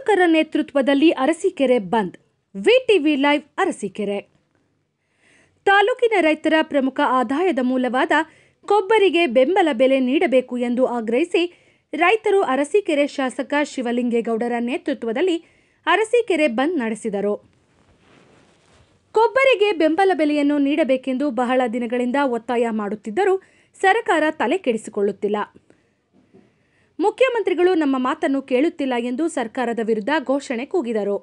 ಶಾಸಕರ ನೇತೃತ್ವದಲ್ಲಿ ಅರಸೀಕೆರೆ ಬಂದ್ ವಿಟಿವಿ ಲೈವ್ ಅರಸೀಕೆರೆ ತಾಲೂಕಿನ ರೈತರ ಪ್ರಮುಖ ಆದಾಯದ ಮೂಲವಾದ ಕೊಬ್ಬರಿಗೆ ಬೆಂಬಲ ಬೆಲೆ ನೀಡಬೇಕು ಎಂದು ಆಗ್ರಹಿಸಿ ರೈತರು ಅರಸೀಕೆರೆ ಶಾಸಕ ಶಿವಲಿಂಗೇಗೌಡರ ನೇತೃತ್ವದಲ್ಲಿ ಅರಸೀಕೆರೆ ಬಂದ್ ನಡೆಸಿದರು ಕೊಬ್ಬರಿಗೆ ಬೆಂಬಲ ಬೆಲೆಯನ್ನು ನೀಡಬೇಕೆಂದು ಬಹಳ ದಿನಗಳಿಂದ ಒತ್ತಾಯ ಮಾಡುತ್ತಿದ್ದರೂ ಸರ್ಕಾರ ತಲೆ ಕೆಡಿಸಿಕೊಳ್ಳುತ್ತಿಲ್ಲ ಮುಖ್ಯಮಂತ್ರಿಗಳು ನಮ್ಮ ಮಾತನ್ನು ಕೇಳುತ್ತಿಲ್ಲ ಎಂದು ಸರ್ಕಾರದ ವಿರುದ್ಧ ಘೋಷಣೆ ಕೂಗಿದರು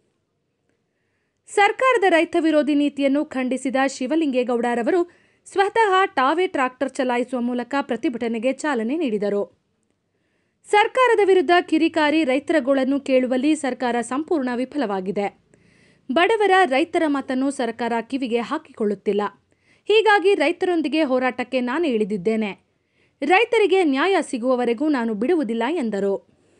ಸರ್ಕಾರದ ರೈತ ವಿರೋಧಿ ನೀತಿಯನ್ನು ಖಂಡಿಸಿದ ಶಿವಲಿಂಗೇಗೌಡರವರು ಸ್ವತಃ ಟಾವೇ ಟ್ರಾಕ್ಟರ್ ಚಲಾಯಿಸುವ ಮೂಲಕ ಪ್ರತಿಭಟನೆಗೆ ಚಾಲನೆ ನೀಡಿದರು ಸರ್ಕಾರದ ವಿರುದ್ಧ ಕಿರಿಕಾರಿ ರೈತರ ಗೋಳನ್ನು ಕೇಳುವಲ್ಲಿ ಸರ್ಕಾರ ಸಂಪೂರ್ಣ ವಿಫಲವಾಗಿದೆ ಬಡವರ ರೈತರ ಮಾತನ್ನು ಸರ್ಕಾರ ಕಿವಿಗೆ ಹಾಕಿಕೊಳ್ಳುತ್ತಿಲ್ಲ ಹೀಗಾಗಿ ರೈತರೊಂದಿಗೆ ಹೋರಾಟಕ್ಕೆ ನಾನು ಇಳಿದಿದ್ದೇನೆ ರೈತರಿಗೆ ನ್ಯಾಯ ಸಿಗುವವರೆಗೂ ನಾನು ಬಿಡುವುದಿಲ್ಲ ಎಂದರು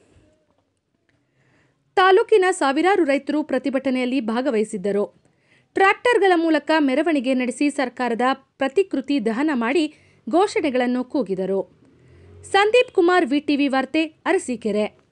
ತಾಲೂಕಿನ ಸಾವಿರಾರು ರೈತರು ಪ್ರತಿಭಟನೆಯಲ್ಲಿ ಭಾಗವಹಿಸಿದ್ದರು ಟ್ರ್ಯಾಕ್ಟರ್ಗಳ ಮೂಲಕ ಮೆರವಣಿಗೆ ನಡೆಸಿ ಸರ್ಕಾರದ ಪ್ರತಿಕೃತಿ ದಹನ ಮಾಡಿ ಘೋಷಣೆಗಳನ್ನು ಕೂಗಿದರು ಸಂದೀಪ್ ಕುಮಾರ್ ವಿಟಿವಿ ವಾರ್ತೆ ಅರಸೀಕೆರೆ